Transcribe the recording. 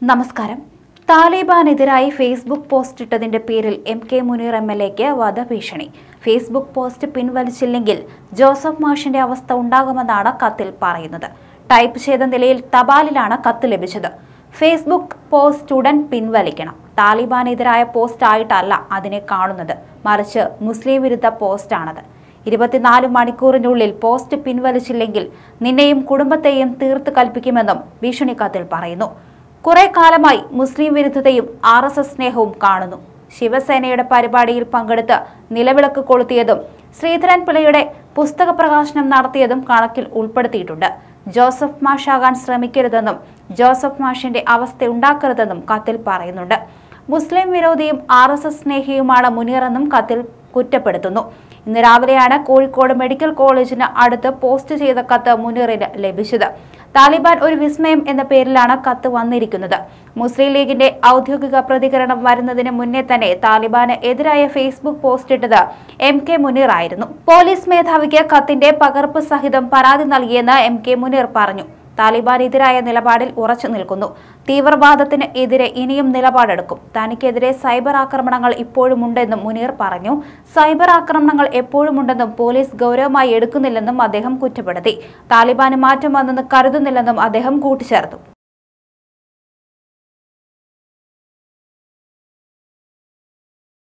നമസ്കാരം താലിബാനെതിരായി Facebook post ഇട്ടതിന്റെ പേരിൽ M K Muneer M L എക്ക് വധഭീഷണി ഫേസ്ബുക്ക് പോസ്റ്റ് പിൻവലിച്ചില്ലെങ്കിൽ ജോസഫ് മാഷിന്റെ അവസ്ഥ ഉണ്ടാകുമെന്നാണ് കത്തിൽ പറയുന്നത് ടൈപ്പ് ചെയ്ത നിലയിൽ തപാലിലാണ് കത്ത് ലഭിച്ചത് ഫേസ്ബുക്ക് പോസ്റ്റ് ഉടൻ പിൻവലിക്കണം താലിബാനെതിരായ പോസ്റ്റ് ആയിട്ടല്ല അതിനെ കാണുന്നത് മറിച്ച് മുസ്ലിം വിരുദ്ധ പോസ്റ്റാണത് ഇരുപത്തിനാല് മണിക്കൂറിനുള്ളിൽ പോസ്റ്റ് പിൻവലിച്ചില്ലെങ്കിൽ നിന്നെയും കുടുംബത്തെയും തീർത്ത് കൽപ്പിക്കുമെന്നും ഭീഷണി കത്തിൽ പറയുന്നു കുറെ കാലമായി മുസ്ലിം വിരുദ്ധതയും ആർ എസ് എസ് സ്നേഹവും കാണുന്നു ശിവസേനയുടെ പരിപാടിയിൽ പങ്കെടുത്ത് നിലവിളക്ക് കൊളുത്തിയതും ശ്രീധരൻ പിള്ളയുടെ പുസ്തക പ്രകാശനം നടത്തിയതും കണക്കിൽ ഉൾപ്പെടുത്തിയിട്ടുണ്ട് ജോസഫ് മാഷാകാൻ ശ്രമിക്കരുതെന്നും ജോസഫ് മാഷിന്റെ അവസ്ഥ ഉണ്ടാക്കരുതെന്നും കത്തിൽ പറയുന്നുണ്ട് മുസ്ലിം വിരോധിയും ആർ എസ് എസ് സ്നേഹിയുമാണ് മുനീറെന്നും കത്തിൽ കുറ്റപ്പെടുത്തുന്നു ഇന്ന് രാവിലെയാണ് കോഴിക്കോട് മെഡിക്കൽ കോളേജിന് അടുത്ത് പോസ്റ്റ് ചെയ്ത കത്ത് മുനീറിന് ലഭിച്ചത് താലിബാൻ ഒരു വിസ്മയം എന്ന പേരിലാണ് കത്ത് വന്നിരിക്കുന്നത് മുസ്ലിം ലീഗിന്റെ ഔദ്യോഗിക പ്രതികരണം വരുന്നതിന് മുന്നേ തന്നെ താലിബാന് എതിരായ ഫേസ്ബുക്ക് പോസ്റ്റ് ഇട്ടത് എം കെ മുനീർ ആയിരുന്നു പോലീസ് മേധാവിക്ക് കത്തിന്റെ പകർപ്പ് സഹിതം പരാതി നൽകിയെന്ന് എം കെ മുനീർ പറഞ്ഞു താലിബാനെതിരായ നിലപാടിൽ ഉറച്ചു നിൽക്കുന്നു തീവ്രവാദത്തിന് എതിരെ ഇനിയും നിലപാടെടുക്കും തനിക്കെതിരെ സൈബർ ആക്രമണങ്ങൾ ഇപ്പോഴുമുണ്ടെന്നും മുനീർ പറഞ്ഞു സൈബർ ആക്രമണങ്ങൾ എപ്പോഴുമുണ്ടെന്നും പോലീസ് ഗൗരവമായി എടുക്കുന്നില്ലെന്നും അദ്ദേഹം കുറ്റപ്പെടുത്തി താലിബാന് മാറ്റം വന്നെന്ന് കരുതുന്നില്ലെന്നും അദ്ദേഹം കൂട്ടിച്ചേർത്തു